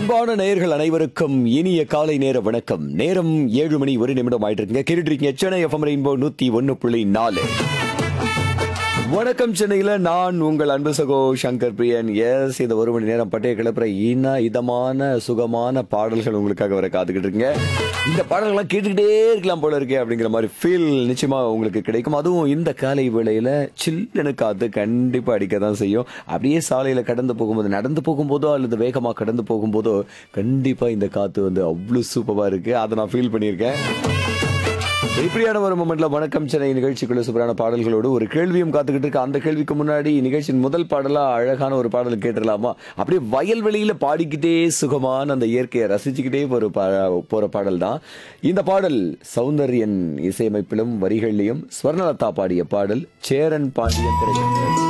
அன்பான நேயர்கள் அனைவருக்கும் இனிய காலை நேர வணக்கம் நேரம் ஏழு மணி ஒரு நிமிடம் ஆயிட்டு இருக்குங்க கேட்டுட்டு இருக்கீங்க சென்னை எஃப்எம் ரெயின்போ நூத்தி ஒன்னு புள்ளி நாலு வணக்கம் சென்னையில நான் உங்கள் அன்பு சகோ சங்கர் பிரியன் எஸ் இந்த ஒரு மணி நேரம் பட்டைய கிளப்புற இன இதமான சுகமான பாடல்கள் உங்களுக்காக வர காத்துக்கிட்டு இருக்குங்க இந்த பாடல்கள்லாம் கேட்டுக்கிட்டே இருக்கலாம் போல இருக்கே அப்படிங்கிற மாதிரி ஃபீல் நிச்சயமா உங்களுக்கு கிடைக்கும் அதுவும் இந்த காலை வேளையில சில்லுன்னு காத்து கண்டிப்பா அடிக்க தான் செய்யும் அப்படியே சாலையில கடந்து போகும்போது நடந்து போகும்போதோ அல்லது வேகமா கடந்து போகும்போதோ கண்டிப்பா இந்த காத்து வந்து அவ்வளவு சூப்பரா இருக்கு அதை நான் ஃபீல் பண்ணியிருக்கேன் இப்படியான ஒரு மொமெண்ட்ல வணக்கம் சென்னை நிகழ்ச்சிக்குள்ள சூப்பரான பாடல்களோடு ஒரு கேள்வியும் காத்துக்கிட்டு இருக்கு அந்த கேள்விக்கு முன்னாடி நிகழ்ச்சியின் முதல் பாடலா அழகான ஒரு பாடல் கேட்டுடலாமா அப்படியே வயல்வெளியில பாடிக்கிட்டே சுகமான அந்த இயற்கையை ரசிச்சுக்கிட்டே போற பா- போற பாடல் தான் இந்த பாடல் சௌந்தர்யன் இசையமைப்பிலும் வரிகளிலும் ஸ்வர்ணலதா பாடிய பாடல் சேரன் பாண்டியன் திரைப்படம்